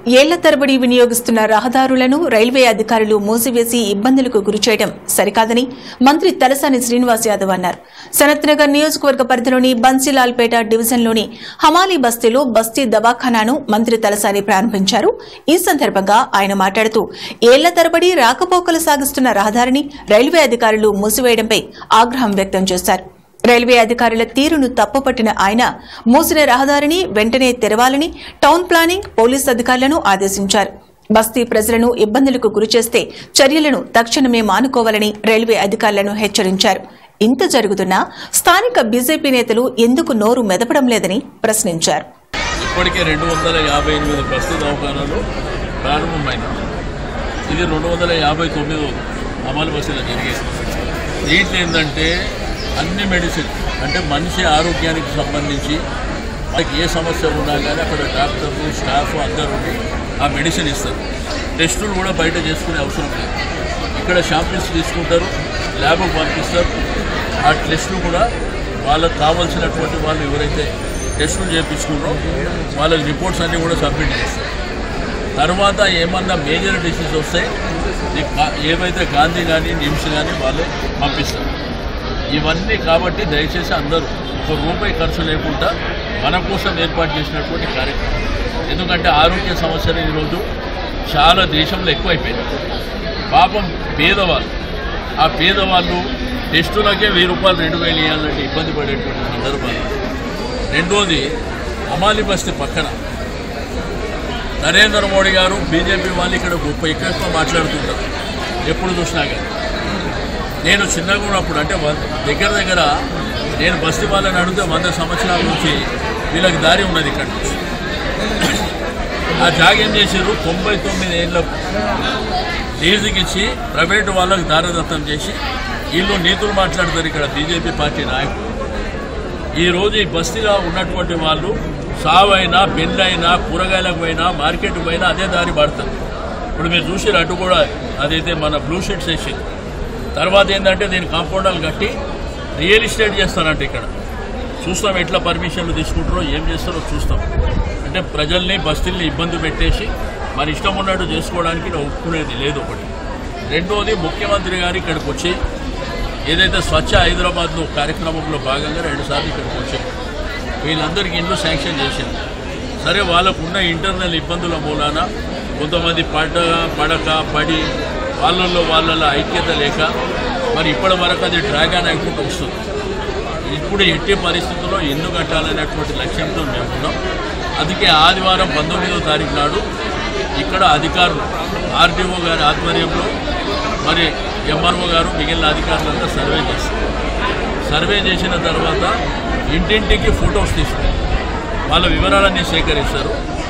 ఏళ్ల తరబడి వినియోగిస్తున్న రహదారులను రైల్వే అధికారులు మూసివేసి ఇబ్బందులకు గురిచేయడం సరికాదని మంత్రి తలసాని శ్రీనివాస్ యాదవ్ అన్నారు సనత్ నగర్ నియోజకవర్గ పరిధిలోని బన్సీలాల్పేట డివిజన్లోని హమాలీ బస్తీలో బస్తీ దవాఖానాను మంత్రి తలసాని ప్రారంభించారు ఈ సందర్భంగా ఆయన మాట్లాడుతూ ఏళ్ల తరబడి రాకపోకలు సాగిస్తున్న రహదారిని రైల్వే అధికారులు మూసివేయడంపై ఆగ్రహం వ్యక్తం చేశారు రైల్వే అధికారుల తీరును తప్పుపట్టిన ఆయన మూసిన రహదారిని వెంటనే తెరవాలని టౌన్ ప్లానింగ్ పోలీస్ అధికారులను ఆదేశించారు బస్తీ ప్రజలను ఇబ్బందులకు గురిచేస్తే చర్యలను తక్షణమే మానుకోవాలని రైల్వే అధికారులను హెచ్చరించారు ఇంత జరుగుతున్నా స్థానిక బీజేపీ నేతలు ఎందుకు నోరు మెదపడం లేదని ప్రశ్నించారు ఇప్పటికే రెండు వందల యాభై ఎనిమిది బస్తీ దవాఖానాలు ప్రారంభమైనవి ఇది రెండు వందల యాభై తొమ్మిది అమలు బస్సులో జరిగేది దీంట్లో ఏంటంటే అన్ని మెడిసిన్ అంటే మనిషి ఆరోగ్యానికి సంబంధించి వాళ్ళకి ఏ సమస్య ఉన్నా కానీ అక్కడ డాక్టర్లు స్టాఫ్ అందరూ ఉండి ఆ మెడిసిన్ ఇస్తారు టెస్టులు కూడా బయట చేసుకునే అవసరం లేదు ఇక్కడ షాంపిల్స్ తీసుకుంటారు ల్యాబ్కి పంపిస్తారు ఆ టెస్టులు కూడా వాళ్ళకి కావాల్సినటువంటి వాళ్ళు ఎవరైతే టెస్టులు చేయించుకున్నారో వాళ్ళకి రిపోర్ట్స్ అన్నీ కూడా సబ్మిట్ చేస్తారు తర్వాత ఏమన్నా మేజర్ డిసీజ్ వస్తే ఈ గా- ఏవైతే గాంధీ కానీ నిమ్స్ కానీ వాళ్ళు పంపిస్తారు ఇవన్నీ కాబట్టి దయచేసి అందరూ ఒక రూపాయి ఖర్చు లేకుండా మన కోసం ఏర్పాటు చేసినటువంటి కార్యక్రమం ఎందుకంటే ఆరోగ్య సమస్యలు ఈరోజు చాలా దేశంలో ఎక్కువైపోయింది పాపం పేదవాళ్ళు ఆ పేదవాళ్ళు టెస్టులకే వెయ్యి రూపాయలు రెండు వేలు ఇవ్వాలంటే ఇబ్బంది పడేటువంటి సందర్భాలు రెండోది అమాలి బస్తీ పక్కన నరేంద్ర మోడీ గారు బీజేపీ వాళ్ళు ఇక్కడ గొప్ప ఎక్కువ మాట్లాడుతుంటారు ఎప్పుడు చూసినా కానీ నేను చిన్నగా ఉన్నప్పుడు అంటే వ- దగ్గర దగ్గర నేను బస్తీ వాళ్ళని అడిగితే వంద సంవత్సరాల నుంచి వీళ్ళకి దారి ఉన్నది ఇక్కడ నుంచి ఆ జాగ ఏం చేశారు తొంభై తొమ్మిది ఏళ్ళకు లీజుకి ఇచ్చి ప్రైవేటు వాళ్ళకి దారదత్తం చేసి వీళ్ళు నీతులు మాట్లాడతారు ఇక్కడ బీజేపీ పార్టీ నాయకులు ఈ రోజు ఈ బస్తీలో ఉన్నటువంటి వాళ్ళు సావైనా పెళ్ళైనా కూరగాయలకు పోయినా మార్కెట్ పోయినా అదే దారి పడతారు ఇప్పుడు మీరు చూసారు అటు కూడా అదైతే మన బ్లూ షీట్స్ వేసి తర్వాత ఏంటంటే దీని కాంపౌండాలు కట్టి రియల్ ఎస్టేట్ చేస్తారంట ఇక్కడ చూస్తాం ఎట్లా పర్మిషన్లు తీసుకుంటారో ఏం చేస్తారో చూస్తాం అంటే ప్రజల్ని బస్తీల్ని ఇబ్బంది పెట్టేసి మరి ఇష్టం ఉన్నట్టు చేసుకోవడానికి ఇలా ఒప్పుకునేది లేదు ఒకటి రెండోది ముఖ్యమంత్రి గారు ఇక్కడికి వచ్చి ఏదైతే స్వచ్ఛ హైదరాబాద్లో కార్యక్రమంలో భాగంగా రెండుసార్లు ఇక్కడికి వచ్చారు వీళ్ళందరికీ ఇండ్లు శాంక్షన్ చేశారు సరే వాళ్ళకు ఉన్న ఇంటర్నల్ ఇబ్బందుల మూలాన కొంతమంది పడ పడక పడి వాళ్ళల్లో వాళ్ళ ఐక్యత లేక మరి ఇప్పటి వరకు అది డ్రాగన్ అయిపోతూ వస్తుంది ఇప్పుడు ఎట్టి పరిస్థితుల్లో ఇల్లు కట్టాలనేటువంటి లక్ష్యంతో మేము ఉన్నాం అందుకే ఆదివారం పంతొమ్మిదో తారీఖు నాడు ఇక్కడ అధికారులు ఆర్డీఓ గారి ఆధ్వర్యంలో మరి ఎంఆర్ఓ గారు మిగిలిన అధికారులంతా సర్వే చేస్తారు సర్వే చేసిన తర్వాత ఇంటింటికి ఫొటోస్ తీసుకుంటారు వాళ్ళ వివరాలన్నీ సేకరిస్తారు